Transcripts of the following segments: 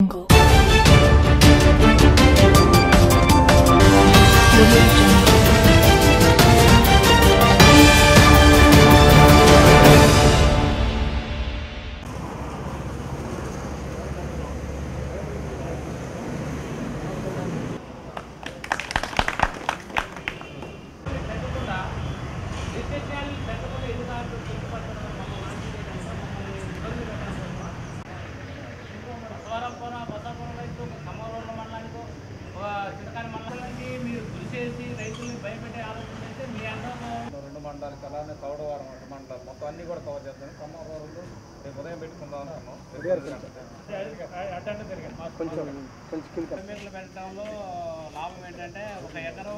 Jungle. Audio Jungle. ద్వారంపుర Basapuram రైతు ఖమ్మంలో మండలానికి చిరకాని మండలానికి మీరు కృషి చేసి రైతుల్ని భయపెట్టే ఆలోచన చేస్తే మీ అందరూ రెండు మండలాలకి అలానే తౌడవారం ఒక మండలం మొత్తం అన్ని కూడా కవర్ చేస్తాను ఖమ్మం రోజులు రేపు ఉదయం పెట్టుకుందాం అనుకున్నాం అటెండ్ తిరిగాను కొంచెం మీటర్లు పెట్టడంలో లాభం ఏంటంటే ఒక ఎకరం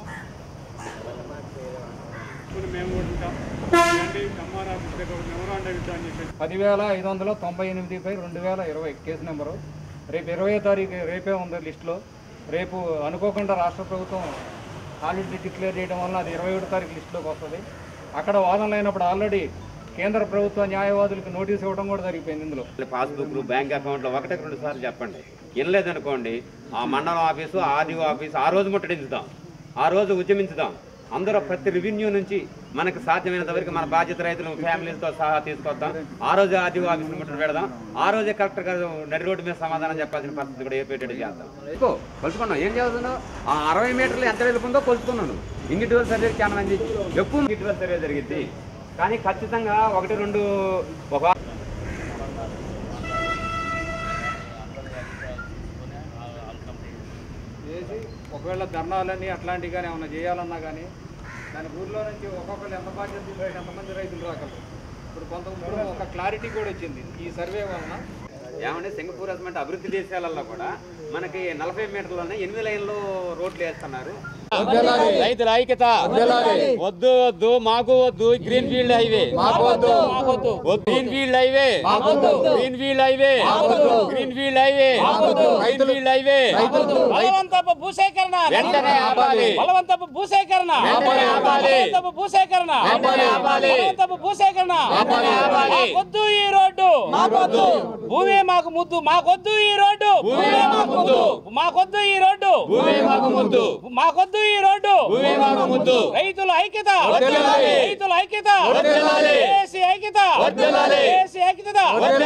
పదివేల ఐదు వందల తొంభై ఎనిమిది పై రెండు వేల ఇరవై కేసు నెంబరు రేపు ఇరవై తారీఖు రేపే ఉంది లిస్టులో రేపు అనుకోకుండా రాష్ట్ర ప్రభుత్వం హాలిడే డిక్లేర్ చేయడం వల్ల అది ఇరవై ఒకటో తారీఖు లిస్టులోకి వస్తుంది అక్కడ వాదనలు అయినప్పుడు ఆల్రెడీ కేంద్ర ప్రభుత్వ న్యాయవాదులకు నోటీస్ ఇవ్వడం కూడా జరిగిపోయింది ఇందులో పాస్బుక్లు బ్యాంక్ అకౌంట్లు ఒకటికి రెండు సార్లు చెప్పండి వినలేదనుకోండి ఆ మండలం ఆఫీసు ఆదివ ఆఫీసు ఆ రోజు ముట్టడించుదాం ఆ రోజు ఉద్యమించుదాం అందరూ ప్రతి రెవెన్యూ నుంచి మనకు సాధ్యమైనంత వరకు మన బాధ్యత రైతులు ఫ్యామిలీలతో సహా తీసుకొద్దాం ఆ రోజు ఆదివ ఆఫీసు ముట్టడి పెడదాం ఆ రోజే కలెక్టర్ గారు నడి రోడ్డు మీద సమాధానం చెప్పాల్సిన పరిస్థితి కూడా ఏపేటట్టు చేద్దాం ఎక్కువ కొలుచుకున్నాం ఏం చేస్తున్నావు ఆ అరవై మీటర్లు ఎంత వెళ్తుందో కొలుచుకున్నాను ఇండివిజువల్ సర్వే చాలా మంది ఎక్కువ ఇండివిజువల్ సర్వే జరిగింది కానీ ఖచ్చితంగా ఒకటి రెండు ఒక చేసి ఒకవేళ ధర్నాలని అట్లాంటివి కానీ ఏమైనా చేయాలన్నా కానీ దాని ఊర్లో నుంచి ఒక్కొక్కరు ఎంత బాధ్యత తీసుకొని ఎంతమంది రైతులు రాగలరు ఇప్పుడు కొంత ఇప్పుడు ఒక క్లారిటీ కూడా వచ్చింది ఈ సర్వే వలన ఏమంటే సింగపూర్ అసమంటే అభివృద్ధి దేశాలలో కూడా మనకి నలభై మీటర్లోనే ఎనిమిది లైన్లు రోడ్లు వేస్తున్నారు రైతుల ఐక్యత వద్దు వద్దు మాకు వద్దు గ్రీన్ ఫీల్డ్ హైవే వద్దు green field highway green field highway green field highway green field highway బలవంతపు భూసేకరణ వెంటనే ఆపాలి బలవంతపు భూసేకరణ వెంటనే ఆపాలి. బలవంతపు భూసేకరణ వెంటనే ఆపాలి. బలవంతపు భూసేకరణ వెంటనే ఆపాలి. మాకొద్దు ఈ రోడ్డు మాకొద్దు భూమి మాకు ముద్దు మాకొద్దు ఈ రోడ్డు భూమి మాకు ముద్దు. మాకొద్దు ఈ రోడ్డు భూమి మాకు ముద్దు మాకొద్దు ఈ రోడ్డు భూమి మాకు ముద్దు రైతుల ఐక్యత వర్ధిల్లాలి. రైతుల ఐక్యత వర్ధిల్లాలి. ఏసీ ఐక్యత వర్ధిల్లాలి. ఏసీ ఐక్యత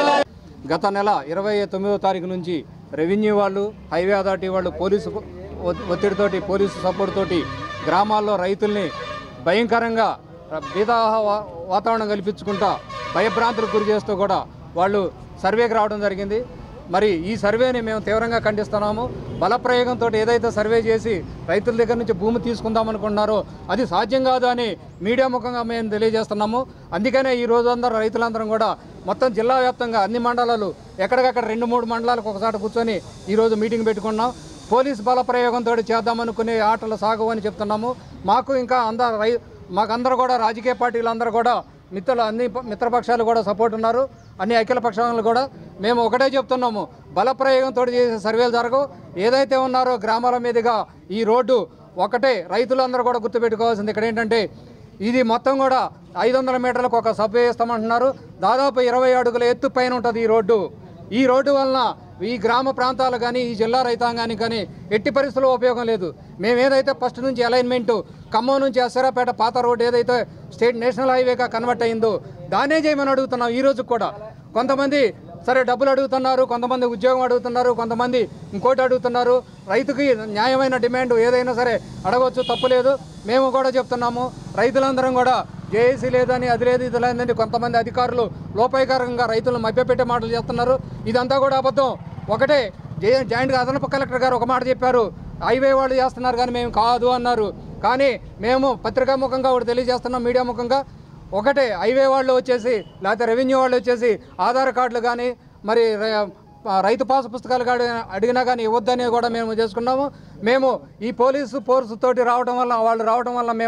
గత నెల ఇరవై తొమ్మిదో తారీఖు నుంచి రెవెన్యూ వాళ్ళు హైవే అథారిటీ వాళ్ళు పోలీసు ఒ- ఒత్తిడితోటి పోలీసు సపోర్ట్ తోటి గ్రామాల్లో రైతుల్ని భయంకరంగా బీదాహ వా- వాతావరణం కల్పించుకుంటా భయభ్రాంతులకు గురి చేస్తూ కూడా వాళ్ళు సర్వేకి రావడం జరిగింది మరి ఈ సర్వేని మేము తీవ్రంగా ఖండిస్తున్నాము బలప్రయోగంతో ఏదైతే సర్వే చేసి రైతుల దగ్గర నుంచి భూమి తీసుకుందాం అనుకుంటున్నారో అది సాధ్యం కాదు అని మీడియా ముఖంగా మేము తెలియజేస్తున్నాము అందుకనే ఈ రోజు అందరూ రైతులందరం కూడా మొత్తం జిల్లా వ్యాప్తంగా అన్ని మండలాలు ఎక్కడికక్కడ రెండు మూడు మండలాలకు ఒకసారి కూర్చొని ఈరోజు మీటింగ్ పెట్టుకున్నాం పోలీస్ బల ప్రయోగంతో చేద్దామనుకునే ఆటలు సాగవు అని చెప్తున్నాము మాకు ఇంకా అందరు రై మాకందరూ కూడా రాజకీయ పార్టీలు అందరూ కూడా మిత్రులు అన్ని ప- మిత్రపక్షాలు కూడా సపోర్ట్ ఉన్నారు అన్ని అఖిల పక్షాలు కూడా మేము ఒకటే చెప్తున్నాము బల ప్రయోగంతో చేసే సర్వేలు జరగవు ఏదైతే ఉన్నారో గ్రామాల మీదుగా ఈ రోడ్డు ఒకటే రైతులందరూ కూడా గుర్తుపెట్టుకోవాల్సింది ఇక్కడ ఏంటంటే ఇది మొత్తం కూడా ఐదు వందల మీటర్లకు ఒక సబ్ వేస్తామంటున్నారు దాదాపు ఇరవై అడుగుల ఎత్తు పైన ఉంటుంది ఈ రోడ్డు ఈ రోడ్డు వలన ఈ గ్రామ ప్రాంతాలు కానీ ఈ జిల్లా రైతాంగానికి కానీ ఎట్టి పరిస్థితుల్లో ఉపయోగం లేదు మేము ఏదైతే ఫస్ట్ నుంచి అలైన్మెంట్ ఖమ్మం నుంచి అసరాపేట పాత రోడ్డు ఏదైతే స్టేట్ నేషనల్ హైవేగా కన్వర్ట్ అయిందో దానే చేయమని అడుగుతున్నాం ఈ రోజు కూడా కొంతమంది సరే డబ్బులు అడుగుతున్నారు కొంతమంది ఉద్యోగం అడుగుతున్నారు కొంతమంది ఇంకోటి అడుగుతున్నారు రైతుకి న్యాయమైన డిమాండ్ ఏదైనా సరే అడగవచ్చు తప్పులేదు మేము కూడా చెప్తున్నాము రైతులందరం కూడా జేఏసీ లేదని అది లేదు ఇది లేదని కొంతమంది అధికారులు లోపాయకరంగా రైతులను మభ్యపెట్టే మాటలు చేస్తున్నారు ఇదంతా కూడా అబద్ధం ఒకటే జే జాయింట్గా అదనపు కలెక్టర్ గారు ఒక మాట చెప్పారు హైవే వాళ్ళు చేస్తున్నారు కానీ మేము కాదు అన్నారు కానీ మేము పత్రికా ముఖంగా ఒకటి తెలియజేస్తున్నాం మీడియా ముఖంగా ఒకటే హైవే వాళ్ళు వచ్చేసి లేకపోతే రెవెన్యూ వాళ్ళు వచ్చేసి ఆధార్ కార్డులు కానీ మరి ర- రైతు పాస్ పుస్తకాలు కానీ అడిగినా కానీ ఇవ్వద్దని కూడా మేము చేసుకున్నాము మేము ఈ పోలీసు ఫోర్స్ తోటి రావడం వల్ల వాళ్ళు రావడం వల్ల మేము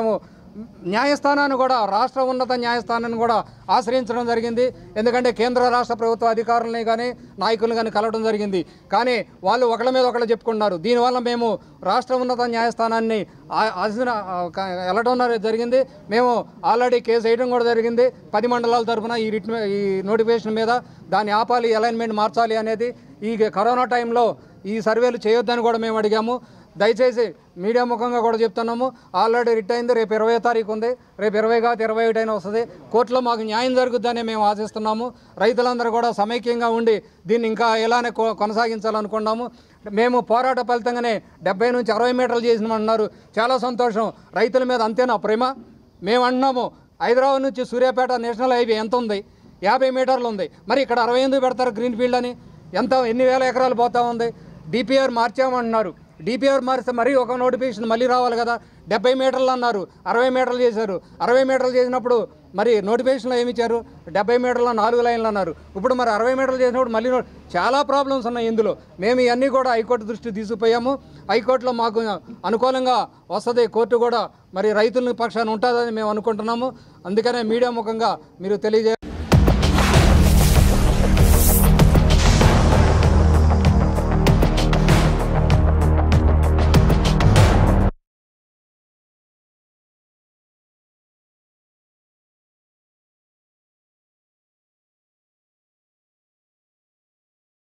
న్యాయస్థానాన్ని కూడా రాష్ట్ర ఉన్నత న్యాయస్థానాన్ని కూడా ఆశ్రయించడం జరిగింది ఎందుకంటే కేంద్ర రాష్ట్ర ప్రభుత్వ అధికారులని కానీ నాయకులను కానీ కలవడం జరిగింది కానీ వాళ్ళు ఒకళ్ళ మీద ఒకళ్ళు చెప్పుకుంటున్నారు దీనివల్ల మేము రాష్ట్ర ఉన్నత న్యాయస్థానాన్ని ఆ- ఆశించిన ఆ, క- వెళ్ళడం అనేది జరిగింది మేము ఆల్రెడీ కేసు వేయడం కూడా జరిగింది పది మండలాల తరఫున ఈ రిట్ ఈ నోటిఫికేషన్ మీద దాన్ని ఆపాలి అలైన్మెంట్ మార్చాలి అనేది ఈ కరోనా టైంలో ఈ సర్వేలు చేయొద్దని కూడా మేము అడిగాము దయచేసి మీడియా ముఖంగా కూడా చెప్తున్నాము ఆల్రెడీ రిట్ అయింది రేపు ఇరవై తారీఖు ఉంది రేపు ఇరవై కాదు ఇరవై ఒకటి అయినా వస్తుంది కోర్టులో మాకు న్యాయం జరుగుద్దని మేము ఆశిస్తున్నాము రైతులందరూ కూడా సమైక్యంగా ఉండి దీన్ని ఇంకా ఇలానే కొ- కొనసాగించాలనుకున్నాము మేము పోరాట ఫలితంగానే డెబ్బై నుంచి అరవై మీటర్లు చేసినామన్నారు చాలా సంతోషం రైతుల మీద అంతేనా ప్రేమ మేము అంటున్నాము హైదరాబాద్ నుంచి సూర్యాపేట నేషనల్ హైవే ఎంత ఉంది యాభై మీటర్లు ఉంది మరి ఇక్కడ అరవై ఎందుకు పెడతారు గ్రీన్ ఫీల్డ్ అని ఎంత ఎన్ని వేల ఎకరాలు పోతా ఉంది డిపిఆర్ మార్చామంటున్నారు డిపిఆర్ మారిస్తే మరీ ఒక నోటిఫికేషన్ మళ్ళీ రావాలి కదా డెబ్బై మీటర్లు అన్నారు అరవై మీటర్లు చేశారు అరవై మీటర్లు చేసినప్పుడు మరి నోటిఫికేషన్లో ఏమి ఇచ్చారు డెబ్బై మీటర్ల నాలుగు లైన్లు అన్నారు ఇప్పుడు మరి అరవై మీటర్లు చేసినప్పుడు మళ్ళీ నో- చాలా ప్రాబ్లమ్స్ ఉన్నాయి ఇందులో మేము ఇవన్నీ కూడా హైకోర్టు దృష్టి తీసుకుపోయాము హైకోర్టులో మాకు అనుకూలంగా వస్తుంది కోర్టు కూడా మరి రైతుల పక్షాన ఉంటుందని మేము అనుకుంటున్నాము అందుకనే మీడియా ముఖంగా మీరు తెలియజే